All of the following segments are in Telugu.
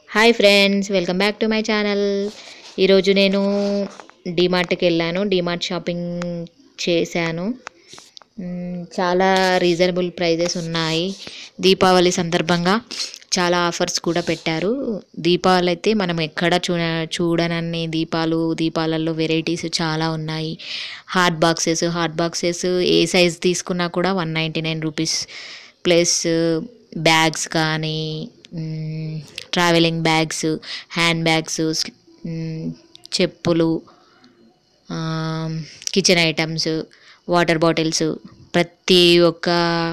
hi friends welcome back to my channel ఈరోజు నేను డిమార్ట్కి వెళ్ళాను డిమార్ట్ షాపింగ్ చేశాను మ్మ్, చాలా రీజనబుల్ ప్రైజెస్ ఉన్నాయి దీపావళి సందర్భంగా చాలా ఆఫర్స్ కూడా పెట్టారు దీపావళి అయితే మనం ఎక్కడ చూ చూడనన్ని దీపాలు దీపాలలో వెరైటీస్ చాలా ఉన్నాయి హాట్ బాక్సెస్ హాట్ బాక్సెస్ ఏ సైజ్ తీసుకున్నా కూడా one ninety nine rupees plus bags కానీ మ్మ్, ట్రావెలింగ్ బ్యాగ్స్ హ్యాండ్ బ్యాగ్స్ స్- మ్మ్, చెప్పులు ఆమ్, కిచెన్ ఐటమ్స్ వాటర్ బాటిల్స్ ప్రతి ఒక్క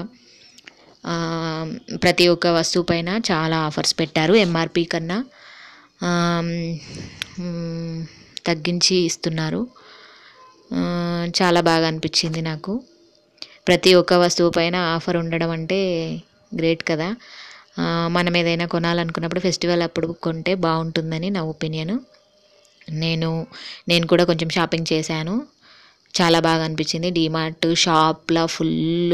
ఆమ్, ప్రతి ఒక్క వస్తువు పైన చాలా ఆఫర్స్ పెట్టారు ఎంఆర్పి కన్నా ఆమ్, మ్మ్, తగ్గించి ఇస్తున్నారు ఆ, చాలా బాగా అనిపించింది నాకు ప్రతి ఒక్క వస్తువు పైన ఆఫర్ ఉండడం అంటే గ్రేట్ కదా ఆ, మనం ఏదైనా కొనాలనుకున్నప్పుడు ఫెస్టివల్ అప్పుడు కొంటే బాగుంటుందని నా ఒపీనియన్ నేను నేను కూడా కొంచెం షాపింగ్ చేశాను చాలా బాగా అనిపించింది డిమార్ట్ షాప్లో ఫుల్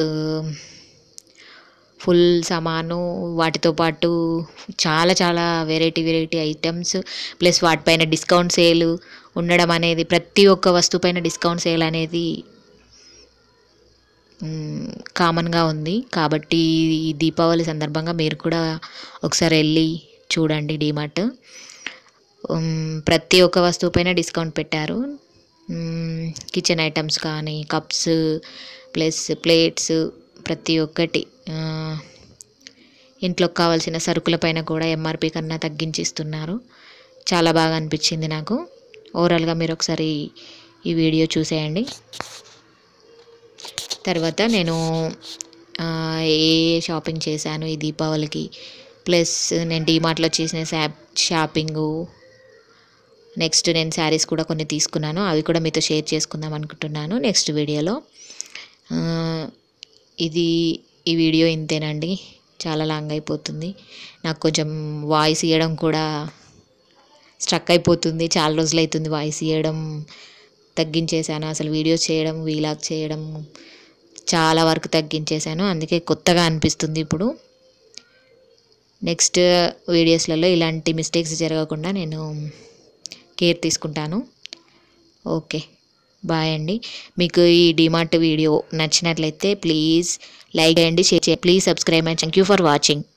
ఫుల్ సామాను వాటితో పాటు చాలా చాలా వెరైటీ వెరైటీ ఐటమ్స్ ప్లస్ వాటిపైన డిస్కౌంట్ సేల్ ఉండడం అనేది ప్రతి ఒక్క వస్తువు పైన డిస్కౌంట్ సేల్ అనేది కామన్గా ఉంది కాబట్టి ఈ దీపావళి సందర్భంగా మీరు కూడా ఒకసారి వెళ్ళి చూడండి డిమార్ట్ ఉమ్, ప్రతి ఒక్క వస్తువు పైన డిస్కౌంట్ పెట్టారు ఉమ్, కిచెన్ ఐటమ్స్ కానీ కప్స్ ప్లస్ ప్లేట్స్ ప్రతి ఒక్కటి ఆ, ఇంట్లోకి కావాల్సిన సరుకుల పైన కూడా ఎంఆర్పి కన్నా తగ్గించిస్తున్నారు చాలా బాగా అనిపించింది నాకు ఓవరాల్గా మీరు ఒకసారి ఈ వీడియో చూసేయండి తర్వాత నేను ఆ, ఏ ఏ షాపింగ్ చేశాను ఈ దీపావళికి ప్లస్ నేను డీమార్ట్లో చేసిన షాప్ షాపింగు నెక్స్ట్ నేను శారీస్ కూడా కొన్ని తీసుకున్నాను అవి కూడా మీతో షేర్ చేసుకుందాం అనుకుంటున్నాను నెక్స్ట్ వీడియోలో ఆ, ఇది ఈ వీడియో ఇంతేనండి చాలా లాంగ్ అయిపోతుంది నాకు కొంచెం వాయిస్ ఇవ్వడం కూడా స్ట్రక్ అయిపోతుంది చాలా రోజులు అవుతుంది వాయిస్ ఇవ్వడం తగ్గించేశాను అసలు వీడియోస్ చేయడం వీలాగ్ చేయడం చాలా వరకు తగ్గించేశాను అందుకే కొత్తగా అనిపిస్తుంది ఇప్పుడు నెక్స్ట్ వీడియోస్లలో ఇలాంటి మిస్టేక్స్ జరగకుండా నేను కేర్ తీసుకుంటాను ఓకే బాయ్ అండి మీకు ఈ డిమార్ట్ వీడియో నచ్చినట్లయితే ప్లీజ్ లైక్ చేయండి షేర్ చేయండి please subscribe and thank you for watching